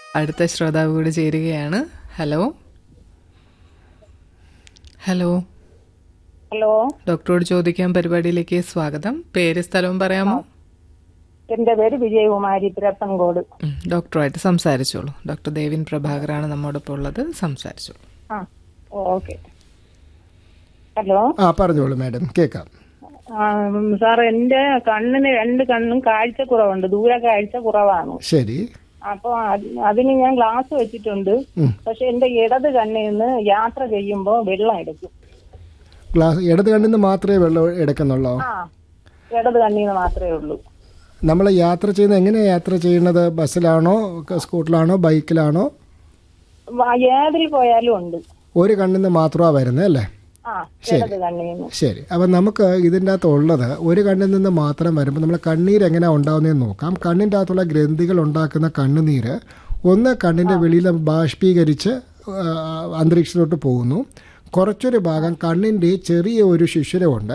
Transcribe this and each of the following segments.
അടുത്ത ശ്രോതാവ് കൂടി ചേരുകയാണ് ഹലോ ഹലോ ഹലോ ഡോക്ടറോട് ചോദിക്കാൻ പരിപാടിയിലേക്ക് സ്വാഗതം പേര് സ്ഥലവും പറയാമോ എന്റെ പേര് വിജയകുമാരി തിരപ്പൻകോട് ഉം, ഡോക്ടറുമായിട്ട് സംസാരിച്ചോളൂ ഡോക്ടർ ദേവിൻ പ്രഭാകറാണ് നമ്മോടൊപ്പം ഉള്ളത് സംസാരിച്ചോളൂ ആ ഓക്കെ ഹലോ ആ പറഞ്ഞോളൂ മാഡം കേൾക്കാം ആ, സാർ എന്റെ കണ്ണിന് രണ്ട് കണ്ണും കാഴ്ച കുറവുണ്ട് ദൂര കാഴ്ച കുറവാണ് ശരി അപ്പൊ അത് അതിന് ഞാൻ ഗ്ലാസ് വെച്ചിട്ടുണ്ട് പക്ഷെ എന്റെ ഇടത് കണ്ണിൽ നിന്ന് യാത്ര ചെയ്യുമ്പോ വെള്ളം എടുക്കും ഗ്ലാസ് ഇടത് കണ്ണിൽ നിന്ന് മാത്രമേ വെള്ളം എടുക്കുന്നുള്ളൂ ആ ഇടത് കണ്ണിൽ നിന്ന് മാത്രമേ ഉള്ളൂ നമ്മൾ യാത്ര ചെയ്യുന്നത് എങ്ങനെയാണ് യാത്ര ചെയ്യുന്നത് ബസ്സിലാണോ ക- സ്കൂട്ടറിലാണോ ബൈക്കിലാണോ വ- ഏതിൽ പോയാലും ഉണ്ട് ഒരു കണ്ണിൽ നിന്ന് മാത്രമാണ് വരുന്നത് അല്ലേ ആ ഇടത് കണ്ണിൽ നിന്ന് ശരി അപ്പം നമുക്ക് ഇതിൻ്റെ അകത്ത് ഉള്ളത് ഒരു കണ്ണിൽ നിന്ന് മാത്രം വരുമ്പോൾ നമ്മൾ കണ്ണീർ എങ്ങനെയാണ് ഉണ്ടാകുന്നതെന്ന് നോക്കാം കണ്ണിൻ്റെ അകത്തുള്ള ഗ്രന്ഥികൾ ഉണ്ടാക്കുന്ന കണ്ണുനീര് ഒന്ന് കണ്ണിൻ്റെ വെളിയിൽ ബാഷ്പീകരിച്ച് ആ, അന്തരീക്ഷത്തിലോട്ട് പോകുന്നു കുറച്ചൊരു ഭാഗം കണ്ണിൻ്റെ ചെറിയ ഒരു ശിശുരമുണ്ട്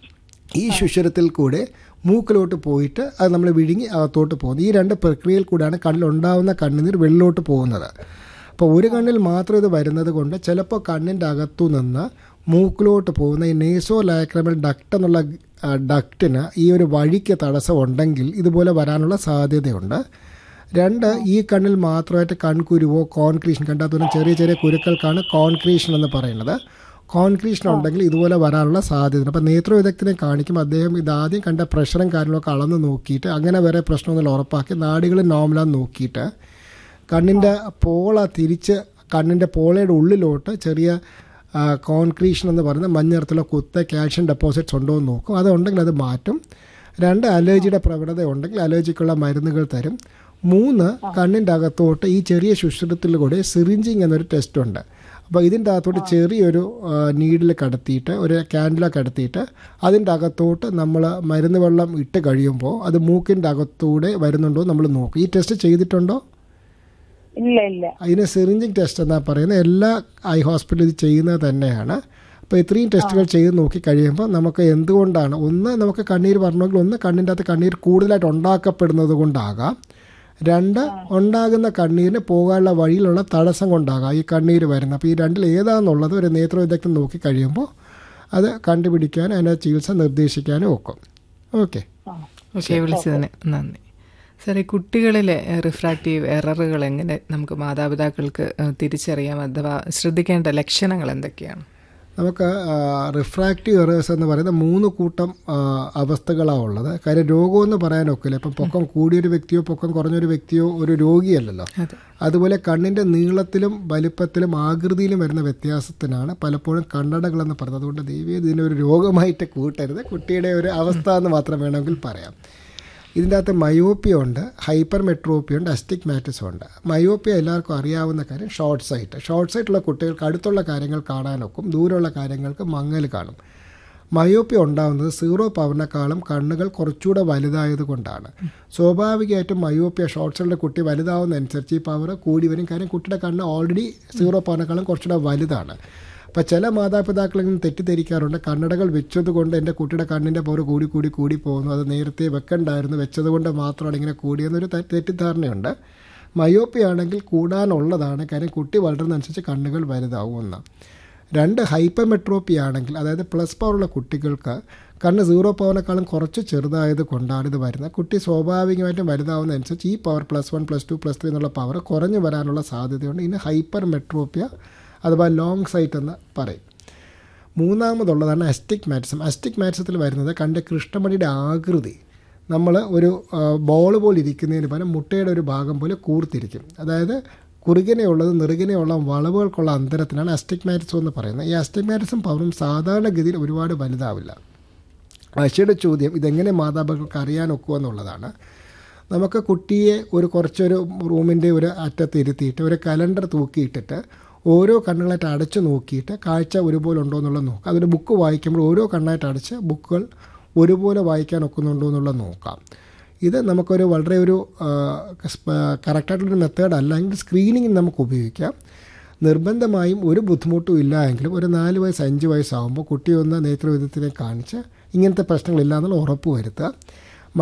ഈ ശുശ്വരത്തിൽ കൂടെ മൂക്കിലോട്ട് പോയിട്ട് അത് നമ്മൾ വിഴുങ്ങി അകത്തോട്ട് പോകുന്നു ഈ രണ്ട് പ്രക്രിയയിൽ കൂടെയാണ് കണ്ണിലുണ്ടാവുന്ന കണ്ണുനീർ വെള്ളിലോട്ട് പോകുന്നത് അപ്പോൾ ഒരു കണ്ണിൽ മാത്രം ഇത് വരുന്നത് കൊണ്ട് ചിലപ്പോൾ കണ്ണിൻ്റെ അകത്തു നിന്ന് മൂക്കിലോട്ട് പോകുന്ന ഈ നേസോ ലാക്രമൽ ഡക്റ്റ് എന്നുള്ള ആ, ഡക്റ്റിന് ഈ ഒരു വഴിക്ക് തടസ്സം ഉണ്ടെങ്കിൽ ഇതുപോലെ വരാനുള്ള സാധ്യതയുണ്ട് രണ്ട് ഈ കണ്ണിൽ മാത്രമായിട്ട് കൺകുരുവോ കോൺക്രീഷൻ കണ്ടാത്ത ചെറിയ ചെറിയ കുരുക്കൾക്കാണ് കോൺക്രീഷൻ എന്ന് പറയുന്നത് കോൺക്രീഷൻ ഉണ്ടെങ്കിൽ ഇതുപോലെ വരാനുള്ള സാധ്യതയുണ്ട് അപ്പോൾ നേത്രവിദഗ്ധനെ കാണിക്കുമ്പോൾ അദ്ദേഹം ഇതാദ്യം കണ്ട പ്രഷറും കാര്യങ്ങളൊക്കെ അളന്ന് നോക്കിയിട്ട് അങ്ങനെ വേറെ പ്രശ്നമൊന്നുമില്ല ഉറപ്പാക്കി നാടികൾ നോർമലാന്ന് നോക്കിയിട്ട് കണ്ണിൻ്റെ പോള തിരിച്ച് കണ്ണിൻ്റെ പോളയുടെ ഉള്ളിലോട്ട് ചെറിയ ആ, കോൺക്രീഷൻ എന്ന് പറയുന്ന മഞ്ഞ നിറത്തിലുള്ള കുത്ത കാൽഷ്യം ഡെപ്പോസിറ്റ്സ് ഉണ്ടോ എന്ന് നോക്കും അതുണ്ടെങ്കിൽ അത് മാറ്റും രണ്ട് അലർജിയുടെ പ്രവണത ഉണ്ടെങ്കിൽ അലർജിക്കുള്ള മരുന്നുകൾ തരും മൂന്ന് കണ്ണിൻ്റെ അകത്തോട്ട് ഈ ചെറിയ ശുശ്രൂഷത്തിലൂടെ സിറിഞ്ചിങ് എന്നൊരു ടെസ്റ്റ് ഉണ്ട് അപ്പോൾ ഇതിൻ്റെ അകത്തോട്ട് ചെറിയൊരു നീഡിൽ കടത്തിയിട്ട് ഒരു ക്യാൻഡില കടത്തിയിട്ട് അതിൻ്റെ അകത്തോട്ട് നമ്മൾ മരുന്ന് വെള്ളം ഇട്ട് കഴിയുമ്പോൾ അത് മൂക്കിൻ്റെ അകത്തൂടെ വരുന്നുണ്ടോ നമ്മൾ നോക്കും ഈ ടെസ്റ്റ് ചെയ്തിട്ടുണ്ടോ ഇല്ല ഇല്ല അതിന് സിറിഞ്ചിങ് ടെസ്റ്റ് എന്നാ പറയുന്നത് എല്ലാ ഐ ഹോസ്പിറ്റലിൽ ഇത് ചെയ്യുന്നത് തന്നെയാണ് അപ്പോൾ ഇത്രയും ടെസ്റ്റുകൾ ചെയ്ത് നോക്കി കഴിയുമ്പോൾ നമുക്ക് എന്തുകൊണ്ടാണ് ഒന്ന് നമുക്ക് കണ്ണീർ പറഞ്ഞെങ്കിൽ ഒന്ന് കണ്ണിൻ്റെ അകത്ത് കണ്ണീർ കൂടുതലായിട്ട് ഉണ്ടാക്കപ്പെടുന്നത് കൊണ്ടാകാം രണ്ട് ഉണ്ടാകുന്ന കണ്ണീരിന് പോകാനുള്ള വഴിയിലുള്ള തടസ്സം കൊണ്ടാകാം ഈ കണ്ണീര് വരുന്നത് അപ്പോൾ ഈ രണ്ടിൽ ഏതാണെന്നുള്ളത് ഒരു നേത്രവിദഗ്ധൻ നോക്കി കഴിയുമ്പോൾ അത് കണ്ടുപിടിക്കാനും അതിൻ്റെ ചികിത്സ നിർദ്ദേശിക്കാനും ഒക്കും ഓക്കെ ഓക്കെ വിളിച്ചതിന് നന്ദി സാറേ കുട്ടികളിലെ റിഫ്രാക്റ്റീവ് എററുകൾ എങ്ങനെ നമുക്ക് മാതാപിതാക്കൾക്ക് ഏഹ്, തിരിച്ചറിയാം അഥവാ ശ്രദ്ധിക്കേണ്ട ലക്ഷണങ്ങൾ എന്തൊക്കെയാണ് നമുക്ക് റിഫ്രാക്റ്റീവ് എറേഴ്സ് എന്ന് പറയുന്ന മൂന്ന് കൂട്ടം ആ, അവസ്ഥകളാണ് ഉള്ളത് കാര്യം രോഗമെന്ന് പറയാനൊക്കില്ല ഇപ്പം പൊക്കം കൂടിയൊരു വ്യക്തിയോ പൊക്കം കുറഞ്ഞൊരു വ്യക്തിയോ ഒരു രോഗിയല്ലല്ലോ അതെ അതുപോലെ കണ്ണിൻ്റെ നീളത്തിലും വലിപ്പത്തിലും ആകൃതിയിലും വരുന്ന വ്യത്യാസത്തിനാണ് പലപ്പോഴും കണ്ണടകളെന്ന് പറയുന്നത് അതുകൊണ്ട് ദൈവം ഇതിനെ ഒരു രോഗമായിട്ട് കൂട്ടരുത് കുട്ടിയുടെ ഒരു അവസ്ഥ എന്ന് മാത്രം വേണമെങ്കിൽ പറയാം ഇതിൻ്റെ അകത്ത് മയോപ്പിയ ഉണ്ട് ഹൈപ്പർ മെട്രോപ്പിയ ഉണ്ട് അസ്റ്റിഗ്മാറ്റിസം ഉണ്ട് മയോപ്പിയ എല്ലാവർക്കും അറിയാവുന്ന കാര്യം ഷോർട്ട് സൈറ്റ് ഷോർട്ട് സൈറ്റുള്ള കുട്ടികൾക്ക് അടുത്തുള്ള കാര്യങ്ങൾ കാണാനൊക്കും ദൂരമുള്ള കാര്യങ്ങൾക്ക് മങ്ങൽ കാണും മയോപ്പിയ ഉണ്ടാകുന്നത് സീറോ പവറിനേക്കാളും കണ്ണുകൾ കുറച്ചുകൂടെ വലുതായത് കൊണ്ടാണ് സ്വാഭാവികമായിട്ടും മയോപ്പിയ ഷോർട്ട് സൈഡിലെ കുട്ടി വലുതാവുന്നതനുസരിച്ച് ഈ പവർ കൂടി വരും കാര്യം കുട്ടിയുടെ കണ്ണ് ഓൾറെഡി സീറോ പവറിനേക്കാളും കുറച്ചുകൂടെ വലുതാണ് അപ്പോൾ ചില മാതാപിതാക്കളിൽ നിന്ന് തെറ്റിദ്ധരിക്കാറുണ്ട് കണ്ണടകൾ വെച്ചതുകൊണ്ട് എൻ്റെ കുട്ടിയുടെ കണ്ണിൻ്റെ പവർ കൂടി കൂടി കൂടി പോകുന്നു അത് നേരത്തെ വെക്കണ്ടായിരുന്നു വെച്ചതുകൊണ്ട് മാത്രമാണ് ഇങ്ങനെ കൂടിയെന്നൊരു തെ- തെറ്റിദ്ധാരണയുണ്ട് മയോപ്പി ആണെങ്കിൽ കൂടാനുള്ളതാണ് കാര്യം കുട്ടി വളരുന്നതനുസരിച്ച് കണ്ണുകൾ വലുതാവുമെന്ന് രണ്ട് ഹൈപ്പമെട്രോപ്പി ആണെങ്കിൽ അതായത് പ്ലസ് പവറുള്ള കുട്ടികൾക്ക് കണ്ണ് സീറോ പവറിനേക്കാളും കുറച്ച് ചെറുതായത് കൊണ്ടാണ് ഇത് വരുന്നത് കുട്ടി സ്വാഭാവികമായിട്ടും വലുതാവുന്നതനുസരിച്ച് ഈ power plus one plus two plus three എന്നുള്ള പവർ കുറഞ്ഞു വരാനുള്ള സാധ്യതയുണ്ട് ഇതിന് ഹൈപ്പർ മെട്രോപ്പിയ അഥവാ ലോങ് സൈറ്റ് എന്ന് പറയും മൂന്നാമതുള്ളതാണ് അസ്റ്റിക് മാറ്റിസം അസ്റ്റിക് മാറ്റിസത്തിൽ വരുന്നത് കണ്ട കൃഷ്ണമണിയുടെ ആകൃതി നമ്മൾ ഒരു ബോൾ പോലെ ഇരിക്കുന്നതിന് പകരം മുട്ടയുടെ ഒരു ഭാഗം പോലെ കൂർത്തിരിക്കും അതായത് കുറുകിനെയുള്ളത് നെറുകിനെയുള്ള വളവുകൾക്കുള്ള അന്തരത്തിനാണ് അസ്റ്റിഗ്മാറ്റിസം എന്ന് പറയുന്നത് ഈ അസ്റ്റിഗ്മാറ്റിസം പവറും സാധാരണഗതിയിൽ ഒരുപാട് വലുതാവില്ല അശയുടെ ചോദ്യം ഇതെങ്ങനെ മാതാപിതാക്കൾക്ക് അറിയാൻ ഒക്കുക എന്നുള്ളതാണ് നമുക്ക് കുട്ടിയെ ഒരു കുറച്ചൊരു റൂമിൻ്റെ ഒരു അറ്റത്ത് ഇരുത്തിയിട്ട് ഒരു കലണ്ടർ തൂക്കിയിട്ടിട്ട് ഓരോ കണ്ണുകളായിട്ട് അടച്ചു നോക്കിയിട്ട് കാഴ്ച ഒരുപോലെ ഉണ്ടോ എന്നുള്ളത് നോക്കാം അതൊരു ബുക്ക് വായിക്കുമ്പോൾ ഓരോ കണ്ണായിട്ട് അടച്ച് ബുക്കുകൾ ഒരുപോലെ വായിക്കാൻ ഒക്കുന്നുണ്ടോ എന്നുള്ളത് നോക്കാം ഇത് നമുക്കൊരു വളരെ ഒരു കറക്റ്റായിട്ടുള്ളൊരു മെത്തേഡ് അല്ലെങ്കിൽ സ്ക്രീനിങ് നമുക്ക് ഉപയോഗിക്കാം നിർബന്ധമായും ഒരു ബുദ്ധിമുട്ടും ഇല്ല എങ്കിലും ഒരു നാല് വയസ്സ് അഞ്ച് വയസ്സാകുമ്പോൾ കുട്ടി ഒന്ന് നേത്രവിധത്തിനെ കാണിച്ച് ഇങ്ങനത്തെ പ്രശ്നങ്ങളില്ല എന്നുള്ള ഉറപ്പ് വരുത്തുക